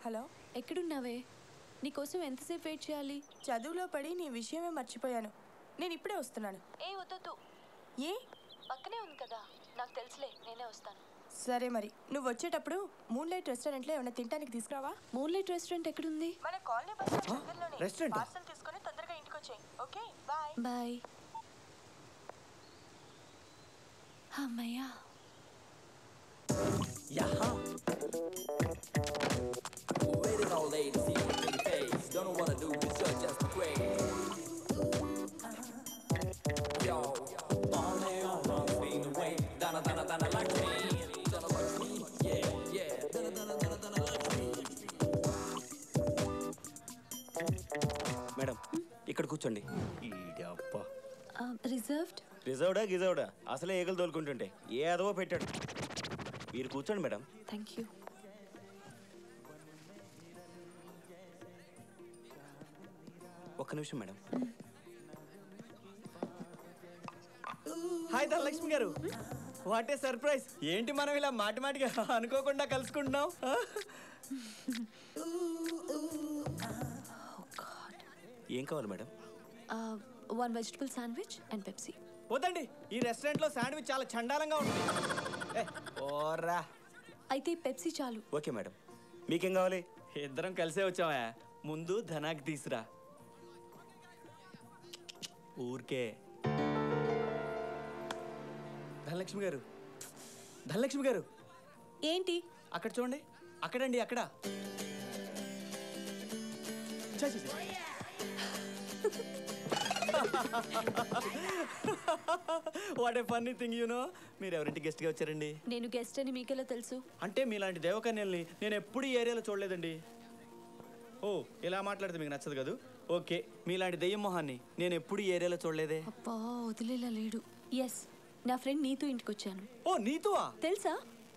Hello ఎక్కడున్నావే నీకోసం ఎంతసేపు wait చేయాలి చదువులో పడి నీ విషయమే మర్చిపోయాను నేను ఇప్పుడే వస్తున్నాను ఏ వద్దు ఏ పక్కనే ఉంది కదా నాకు తెలుసులే నేనే వస్తాను సరే మరి నువ్వు వచ్చేటప్పుడు మూన్ లైట్ రెస్టారెంట్లో ఏమైనా తినడానికి తీసుకురావా మూన్ లైట్ రెస్టారెంట్ ఎక్కడుంది మన కాలనీ బస్ దగ్గరలోనే రెస్టారెంట్? పార్సల్ తీసుకొని తొందరగా ఇంటికి వచ్చేయి ఓకే బాయ్ బాయ్ అమ్మయ్యా Yaha. Waiting all day to see your pretty face. Don't know what to do, but you're just crazy. Yo, all day on wrong speed away. Donna, Donna, Donna, like me. Donna, like me. Yeah, yeah. Donna, Donna, Donna, Donna, like me. Madam ఇక్కడ కూర్చోండి ఈడప్పా reserved రిజర్వ్డా గిజర్వ్డా అసలే ఏగలు తోలుకుంటుంటే ఏ అదవో పెట్టాడు మీరు కూర్చోండి madam thank you ఒక్క నిమిషం madam hi Dhanalakshmi గారు what a surprise ఏంటి మనం ఇలా మాటి మాటిగా అనుకోకుండా కలుసుకుంటున్నాం ఆ? ఏం కావాలి madam one vegetable sandwich and Pepsi వద్దండి ఈ రెస్టారెంట్లో శాండ్విచ్ చాలా చండాలంగా ఉంటుంది ఏ, ఓర్రా అయితే పెప్సీ చాలు ఓకే మేడం మీకేం కావాలి ఇద్దరం కలిసే వచ్చామా ముందు ధనాకి తీసురా ఊరికే ధనలక్ష్మి గారు ధనలక్ష్మి గారు ఏంటి అక్కడ చూడండి అక్కడండి అక్కడ ఛ, ఛ, ఛ. What a funny thing you know మీరు ఎవరింటి గెస్ట్గా వచ్చారండి నేను గెస్ట్ అని మీకెలా తెలుసు అంటే మీలాంటి దేవకన్యల్ని నేను ఎప్పుడు ఈ ఏరియాలో చూడలేదండి ఓ ఇలా మాట్లాడితే మీకు నచ్చదు కదా ఓకే మీలాంటి దెయ్యం మొహాన్ని నేను ఎప్పుడు ఈ ఏరియాలో చూడలేదే అబ్బా వదిలేలా లేడు ఎస్ నా ఫ్రెండ్ నీతో ఇంటికి వచ్చాను ఓ నీతువా తెలుసా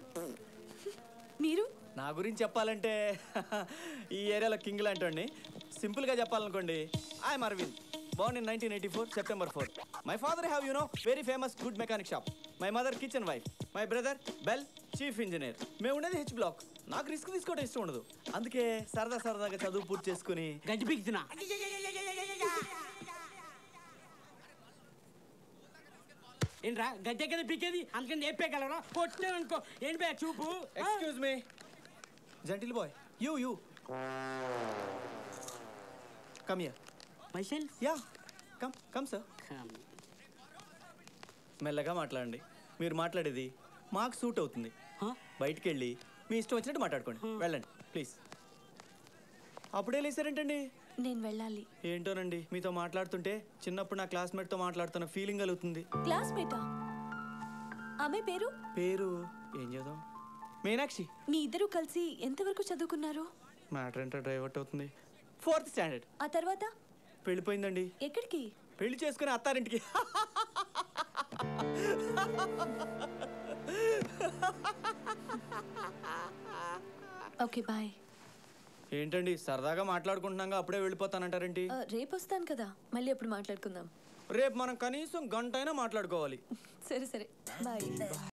మీరు నా గురించి చెప్పాలంటే ఈ ఏరియాలో కింగ్ లాంటి సింపుల్గా చెప్పాలనుకోండి I'm Arvind born in nineteen eighty four September four my father have you know very famous good mechanic shop my mother kitchen wife my brother bell chief engineer మేము ఉండేది హెచ్ బ్లాక్ నాకు రిస్క్ తీసుకోవడం ఇష్టం ఉండదు అందుకే సరదా సరదాగా చదువు పూర్తి చేసుకుని గజ్జి పీకుతున్నా ఏంట్రా గజ్జె కదా పీకేది అందుకని చెప్పేయగలరా కొట్టినాను అనుకో ఏంటి బే చూపు excuse me gentle boy you you come ya myself ya come come sir మెల్లగా మాట్లాడండి మీరు మాట్లాడేది మాకు సూట్ అవుతుంది బయటికి వెళ్ళి మీ ఇష్టం వచ్చినట్టు మాట్లాడుకోండి వెళ్ళండి ప్లీజ్ అప్పుడే లేసారేంటండి నేను వెళ్ళాలి ఏంటోనండి మీతో మాట్లాడుతుంటే చిన్నప్పుడు నా క్లాస్మేట్తో మాట్లాడుతున్న ఫీలింగ్ కలుగుతుంది క్లాస్మేటా ఆమె పేరు పేరు ఏం చేద్దాం మీనాక్షి మీ ఇద్దరు కలిసి ఎంతవరకు చదువుకున్నారు మ్యాటర్ ఏంటో డైవర్ట్ అవుతుంది ఫోర్త్ స్టాండర్డ్ ఆ తర్వాత వెళ్ళిపోయిందండి ఎక్కడికి పెళ్లి చేసుకుని అత్తారింటికి ఓకే బాయ్ ఏంటండి సరదాగా మాట్లాడుకుంటున్నాగా అప్పుడే వెళ్ళిపోతానంటారేంటి రేపు వస్తాను కదా మళ్ళీ అప్పుడు మాట్లాడుకుందాం రేపు మనం కనీసం గంట అయినా మాట్లాడుకోవాలి సరే సరే బాయ్